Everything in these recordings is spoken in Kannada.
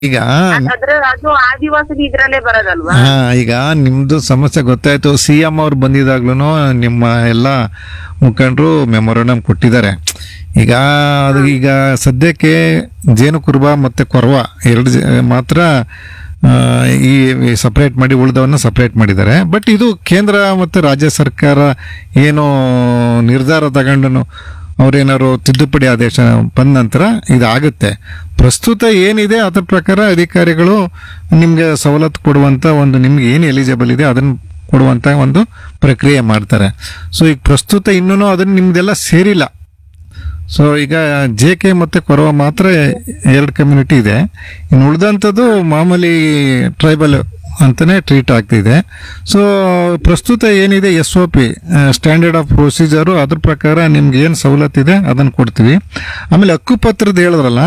ಈಗ ಅದ್ರ ಅದು ಆದಿವಾಸಿ ಇದ್ರಲ್ಲೇ ಬರೋದಲ್ವಾ ಹಾ ಈಗ ನಿಮ್ದು ಸಮಸ್ಯೆ ಗೊತ್ತಾಯ್ತು ಸಿ ಎಂ ಅವ್ರು ಬಂದಿದಾಗ್ಲೂ ನಿಮ್ಮ ಎಲ್ಲ ಮುಖಂಡರು ಮೆಮೊರಂಡಮ್ ಕೊಟ್ಟಿದ್ದಾರೆ ಈಗ ಅದು ಈಗ ಸದ್ಯಕ್ಕೆ ಜೇನು ಕುರುಬ ಮತ್ತೆ ಕೊರವ ಎರಡು ಜ- ಮಾತ್ರ ಆ, ಈ ಸಪರೇಟ್ ಮಾಡಿ ಉಳಿದವನ್ನ ಸಪರೇಟ್ ಮಾಡಿದ್ದಾರೆ ಬಟ್ ಇದು ಕೇಂದ್ರ ಮತ್ತು ರಾಜ್ಯ ಸರ್ಕಾರ ಏನು ನಿರ್ಧಾರ ತಗೊಂಡು ಅವ್ರೇನಾದ್ರು ತಿದ್ದುಪಡಿ ಆದೇಶ ಬಂದ ನಂತರ ಇದಾಗುತ್ತೆ ಪ್ರಸ್ತುತ ಏನಿದೆ ಅದ್ರ ಪ್ರಕಾರ ಅಧಿಕಾರಿಗಳು ನಿಮ್ಗೆ ಸವಲತ್ತು ಕೊಡುವಂತ ಒಂದು ನಿಮ್ಗೆ ಏನು ಎಲಿಜಿಬಲ್ ಇದೆ ಅದನ್ನ ಕೊಡುವಂತ ಒಂದು ಪ್ರಕ್ರಿಯೆ ಮಾಡ್ತಾರೆ ಸೊ ಈಗ ಪ್ರಸ್ತುತ ಇನ್ನೂ ಅದನ್ನ ನಿಮ್ದೆಲ್ಲ ಸೇರಿಲ್ಲ ಸೊ ಈಗ ಜೆ ಕೆ ಮತ್ತೆ ಕೊರವ ಮಾತ್ರ ಎರಡು ಕಮ್ಯುನಿಟಿ ಇದೆ ಇನ್ನು ಉಳಿದಂಥದ್ದು ಮಾಮೂಲಿ ಟ್ರೈಬಲ್ ಅಂತಾನೆ ಟ್ರೀಟ್ ಆಗ್ತಿದೆ ಸೊ ಪ್ರಸ್ತುತ ಏನಿದೆ S O P standard of procedure ಅದ್ರ ಪ್ರಕಾರ ನಿಮ್ಗೆ ಏನು ಸವಲತ್ತಿದೆ ಅದನ್ನು ಕೊಡ್ತೀವಿ ಆಮೇಲೆ ಹಕ್ಕುಪತ್ರದ ಹೇಳಿದ್ರಲ್ಲ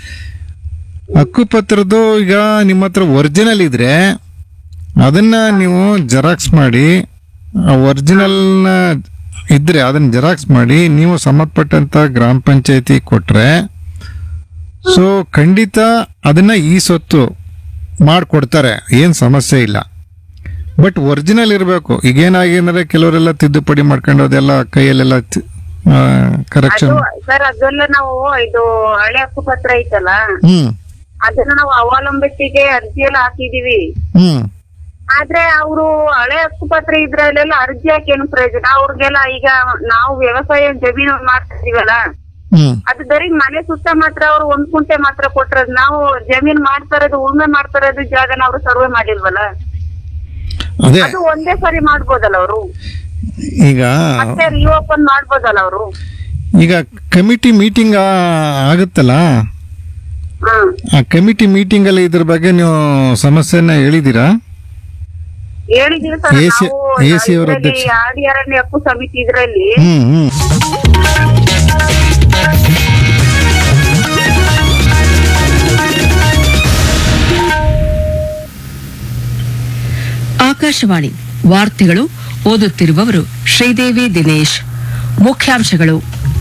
ಹಕ್ಕುಪತ್ರದ್ದು ಈಗ ನಿಮ್ಮ ಹತ್ರ ಒರಿಜಿನಲ್ ಇದ್ರೆ ಅದನ್ನ ನೀವು ಜೆರಾಕ್ಸ್ ಮಾಡಿ ಒರಿಜಿನಲ್ನ ಇದ್ರೆ ಅದನ್ನ ಜೆರಾಕ್ಸ್ ಮಾಡಿ ನೀವು ಸಂಬಂಧಪಟ್ಟಂತ ಗ್ರಾಮ ಪಂಚಾಯತಿ ಕೊಟ್ರೆ ಸೊ ಖಂಡಿತ ಅದನ್ನ ಈ ಸೊತ್ತು ಮಾಡಿಕೊಡ್ತಾರೆ ಏನು ಸಮಸ್ಯೆ ಇಲ್ಲ ಬಟ್ ಒರಿಜಿನಲ್ ಇರಬೇಕು ಈಗೇನಾಗಿದ್ರೆ ಕೆಲವರೆಲ್ಲ ತಿದ್ದುಪಡಿ ಮಾಡ್ಕೊಂಡು ಅದೆಲ್ಲ ಕೈಯಲ್ಲೆಲ್ಲ ಕರೆಕ್ಷನ್ ಅದು ಸರ್ ಅದೆಲ್ಲ ನಾವು ಇದು ಹಳೆ ಹಕ್ಕುಪತ್ರ ಐತಲ್ಲ ಹ್ಮ್ ಅದನ್ನ ನಾವು ಅವಲಂಬಿಸಿಗೆ ಅರ್ಜಿ ಎಲ್ಲ ಹಾಕಿದೀವಿ ಹ್ಮ್ ಆದ್ರೆ ಅವರು ಹಳೆ ಹಕ್ಕುಪತ್ರ ಇದ್ರಲ್ಲೆಲ್ಲ ಅರ್ಜಿ ಹಾಕಿ ಏನು ಪ್ರಯೋಜನ ಅವ್ರಿಗೆಲ್ಲ ಈಗ ನಾವು ವ್ಯವಸಾಯ ಜಮೀನು ಮಾಡ್ತಾ ಇದೀವಲ್ಲ ಹ್ಮ್ ಅದು ಬರೀ ಮನೆ ಸುತ್ತ ಮಾತ್ರ ಅವ್ರು ಒಂದ್ ಕುಂಟೆ ಮಾತ್ರ ಕೊಟ್ಟಿರೋದು ನಾವು ಜಮೀನ್ ಮಾಡ್ತಾ ಇರೋದು ಉಳ್ಮೆ ಮಾಡ್ತಾ ಇರೋದು ಜಾಗನ ಅವ್ರು ಸರ್ವೆ ಮಾಡಿಲ್ವಲ್ಲ ಅದೇ ಅದು ಒಂದೇ ಸರಿ ಮಾಡ್ಬೋದಲ್ಲ ಅವರು ಈಗ ಮತ್ತೆ ರಿಓಪನ್ ಮಾಡ್ಬೋದಲ್ಲ ಅವರು ಈಗ ಕಮಿಟಿ ಮೀಟಿಂಗ್ ಆಗುತ್ತಲ್ಲ ಹ್ಮ್ ಆ ಕಮಿಟಿ ಮೀಟಿಂಗ್ ಅಲ್ಲಿ ಇದ್ರ ಬಗ್ಗೆ ನೀವು ಸಮಸ್ಯೆನ ಹೇಳಿದೀರಾ ಹೇಳಿದೀವಿ ಸರ್ AC ನಾವು AC ಅವರ ಇದ್ರಲ್ಲಿ ಅಧ್ಯಕ್ಷ. ಆಡಿ ಅರಣ್ಯ ಹಕ್ಕು ಸಮಿತಿ ಇದ್ರಲ್ಲಿ ಹ್ಮ್ ಹ್ಮ್ ಆಕಾಶವಾಣಿ ವಾರ್ತೆಗಳು ಓದುತ್ತಿರುವವರು ಶ್ರೀದೇವಿ ದಿನೇಶ್ ಮುಖ್ಯಾಂಶಗಳು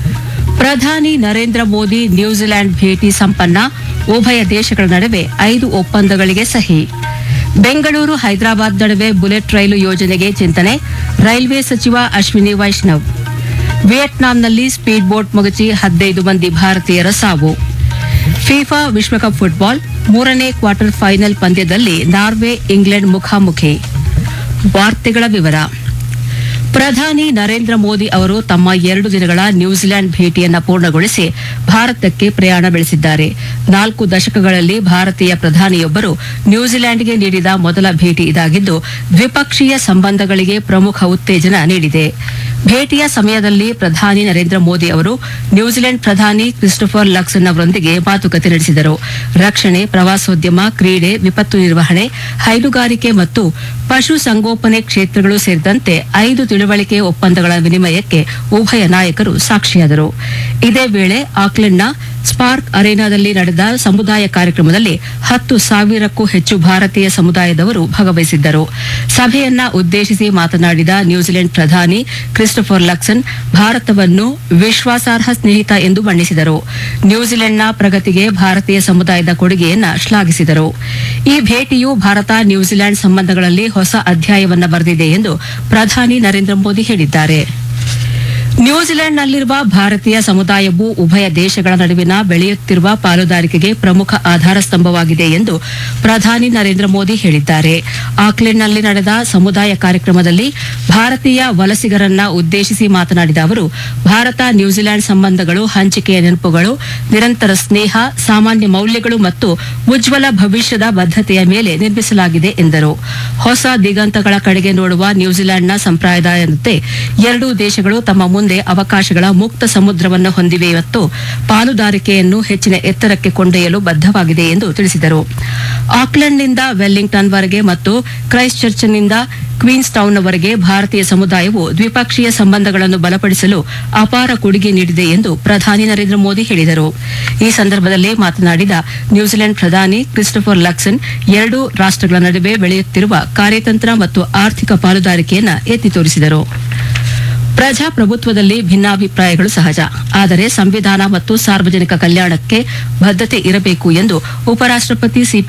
ಪ್ರಧಾನಿ ನರೇಂದ್ರ ಮೋದಿ ನ್ಯೂಜಿಲೆಂಡ್ ಭೇಟಿ ಸಂಪನ್ನ ಉಭಯ ದೇಶಗಳ ನಡುವೆ ಐದು ಒಪ್ಪಂದಗಳಿಗೆ ಸಹಿ ಬೆಂಗಳೂರು ಹೈದರಾಬಾದ್ ನಡುವೆ ಬುಲೆಟ್ ರೈಲು ಯೋಜನೆಗೆ ಚಿಂತನೆ ರೈಲ್ವೆ ಸಚಿವ ಅಶ್ವಿನಿ ವೈಷ್ಣವ್ ವಿಯೆಟ್ನಾಂನಲ್ಲಿ ಸ್ಪೀಡ್ ಬೋಟ್ ಮಗುಚಿ ಹದಿನೈದು ಮಂದಿ ಭಾರತೀಯರ ಸಾವು ಫಿಫಾ ವಿಶ್ವಕಪ್ ಫುಟ್ಬಾಲ್ ಮೂರನೇ ಕ್ವಾರ್ಟರ್ ಫೈನಲ್ ಪಂದ್ಯದಲ್ಲಿ ನಾರ್ವೆ ಇಂಗ್ಲೆಂಡ್ ಮುಖಾಮುಖಿ ವಾರ್ತೆಗಳ ವಿವರ ಪ್ರಧಾನಿ ನರೇಂದ್ರ ಮೋದಿ ಅವರು ತಮ್ಮ ಎರಡು ದಿನಗಳ ನ್ಯೂಜಿಲೆಂಡ್ ಭೇಟಿಯನ್ನ ಪೂರ್ಣಗೊಳಿಸಿ ಭಾರತಕ್ಕೆ ಪ್ರಯಾಣ ಬೆಳೆಸಿದ್ದಾರೆ ನಾಲ್ಕು ದಶಕಗಳಲ್ಲಿ ಭಾರತೀಯ ಪ್ರಧಾನಿಯೊಬ್ಬರು ನ್ಯೂಜಿಲೆಂಡ್ಗೆ ನೀಡಿದ ಮೊದಲ ಭೇಟಿ ಇದಾಗಿದ್ದು ದ್ವಿಪಕ್ಷೀಯ ಸಂಬಂಧಗಳಿಗೆ ಪ್ರಮುಖ ಉತ್ತೇಜನ ನೀಡಿದೆ ಭೇಟಿಯ ಸಮಯದಲ್ಲಿ ಪ್ರಧಾನಿ ನರೇಂದ್ರ ಮೋದಿ ಅವರು ನ್ಯೂಜಿಲೆಂಡ್ ಪ್ರಧಾನಿ ಕ್ರಿಸ್ಟೋಫರ್ ಲಕ್ಸನ್ ಅವರೊಂದಿಗೆ ಮಾತುಕತೆ ನಡೆಸಿದರು ರಕ್ಷಣೆ ಪ್ರವಾಸೋದ್ಯಮ ಕ್ರೀಡೆ ವಿಪತ್ತು ನಿರ್ವಹಣೆ ಹೈನುಗಾರಿಕೆ ಮತ್ತು ಪಶು ಸಂಗೋಪನೆ ಕ್ಷೇತ್ರಗಳು ಸೇರಿದಂತೆ ಐದು ತಿಳುವಳಿಕೆ ಒಪ್ಪಂದಗಳ ವಿನಿಮಯಕ್ಕೆ ಉಭಯ ನಾಯಕರು ಸಾಕ್ಷಿಯಾದರು ಇದೇ ವೇಳೆ ಆಕ್ಲೆಂಡ್ನ ಸ್ಪಾರ್ಕ್ ಅರೇನಾದಲ್ಲಿ ನಡೆದ ಸಮುದಾಯ ಕಾರ್ಯಕ್ರಮದಲ್ಲಿ ಹತ್ತು ಸಾವಿರಕ್ಕೂ ಹೆಚ್ಚು ಭಾರತೀಯ ಸಮುದಾಯದವರು ಭಾಗವಹಿಸಿದ್ದರು ಸಭೆಯನ್ನ ಉದ್ದೇಶಿಸಿ ಮಾತನಾಡಿದ ನ್ಯೂಜಿಲೆಂಡ್ ಪ್ರಧಾನಿ ಕ್ರಿಸ್ಟೋಫರ್ ಲಕ್ಸನ್ ಭಾರತವನ್ನು ವಿಶ್ವಾಸಾರ್ಹ ಸ್ನೇಹಿತ ಎಂದು ಬಣ್ಣಿಸಿದರು ನ್ಯೂಜಿಲೆಂಡ್ನ ಪ್ರಗತಿಗೆ ಭಾರತೀಯ ಸಮುದಾಯದ ಕೊಡುಗೆಯನ್ನ ಶ್ಲಾಘಿಸಿದರು ಈ ಭೇಟಿಯು ಭಾರತ ನ್ಯೂಜಿಲೆಂಡ್ ಸಂಬಂಧಗಳಲ್ಲಿ ಹೊಸ ಅಧ್ಯಾಯವನ್ನ ಬರೆದಿದೆ ಎಂದು ಪ್ರಧಾನಿ ನರೇಂದ್ರ ಮೋದಿ ಹೇಳಿದ್ದಾರೆ ನ್ಯೂಜಿಲೆಂಡ್ನಲ್ಲಿರುವ ಭಾರತೀಯ ಸಮುದಾಯವು ಉಭಯ ದೇಶಗಳ ನಡುವಿನ ಬೆಳೆಯುತ್ತಿರುವ ಪಾಲುದಾರಿಕೆಗೆ ಪ್ರಮುಖ ಆಧಾರ ಸ್ತಂಭವಾಗಿದೆ ಎಂದು ಪ್ರಧಾನಿ ನರೇಂದ್ರ ಮೋದಿ ಹೇಳಿದ್ದಾರೆ ಆಕ್ಲೆಂಡ್ನಲ್ಲಿ ನಡೆದ ಸಮುದಾಯ ಕಾರ್ಯಕ್ರಮದಲ್ಲಿ ಭಾರತೀಯ ವಲಸಿಗರನ್ನ ಉದ್ದೇಶಿಸಿ ಮಾತನಾಡಿದ ಅವರು ಭಾರತ ನ್ಯೂಜಿಲೆಂಡ್ ಸಂಬಂಧಗಳು ಹಂಚಿಕೆಯ ನೆನಪುಗಳು ನಿರಂತರ ಸ್ನೇಹ ಸಾಮಾನ್ಯ ಮೌಲ್ಯಗಳು ಮತ್ತು ಉಜ್ವಲ ಭವಿಷ್ಯದ ಬದ್ಧತೆಯ ಮೇಲೆ ನಿರ್ಮಿಸಲಾಗಿದೆ ಎಂದರು ಹೊಸ ದಿಗಂತಗಳ ಕಡೆಗೆ ನೋಡುವ ನ್ಯೂಜಿಲೆಂಡ್ನ ಸಂಪ್ರದಾಯದಂತೆ ಎರಡೂ ದೇಶಗಳು ತಮ್ಮ ಮುಂದೆ ಅವಕಾಶಗಳ ಮುಕ್ತ ಸಮುದ್ರವನ್ನು ಹೊಂದಿವೆ ಮತ್ತು ಪಾಲುದಾರಿಕೆಯನ್ನು ಹೆಚ್ಚಿನ ಎತ್ತರಕ್ಕೆ ಕೊಂಡೊಯ್ಯಲು ಬದ್ಧವಾಗಿದೆ ಎಂದು ತಿಳಿಸಿದರು ಆಕ್ಲೆಂಡ್ನಿಂದ ವೆಲ್ಲಿಂಗ್ಟನ್ವರೆಗೆ ಮತ್ತು ಕ್ರೈಸ್ಟ್ ಚರ್ಚ್ನಿಂದ ಕ್ವೀನ್ಸ್ ಟೌನ್ನವರೆಗೆ ಭಾರತೀಯ ಸಮುದಾಯವು ದ್ವಿಪಕ್ಷೀಯ ಸಂಬಂಧಗಳನ್ನು ಬಲಪಡಿಸಲು ಅಪಾರ ಕೊಡುಗೆ ನೀಡಿದೆ ಎಂದು ಪ್ರಧಾನಿ ನರೇಂದ್ರ ಮೋದಿ ಹೇಳಿದರು ಈ ಸಂದರ್ಭದಲ್ಲಿ ಮಾತನಾಡಿದ ನ್ಯೂಜಿಲೆಂಡ್ ಪ್ರಧಾನಿ ಕ್ರಿಸ್ಟೋಫರ್ ಲಕ್ಸನ್ ಎರಡೂ ರಾಷ್ಟಗಳ ನಡುವೆ ಬೆಳೆಯುತ್ತಿರುವ ಕಾರ್ಯತಂತ್ರ ಮತ್ತು ಆರ್ಥಿಕ ಪಾಲುದಾರಿಕೆಯನ್ನು ಎತ್ತಿ ತೋರಿಸಿದರು ಪ್ರಜಾಪ್ರಭುತ್ವದಲ್ಲಿ ಭಿನ್ನಾಭಿಪ್ರಾಯಗಳು ಸಹಜ ಆದರೆ ಸಂವಿಧಾನ ಮತ್ತು ಸಾರ್ವಜನಿಕ ಕಲ್ಯಾಣಕ್ಕೆ ಬದ್ಧತೆ ಇರಬೇಕು ಎಂದು ಉಪರಾಷ್ಟಪತಿ ಸಿಪಿ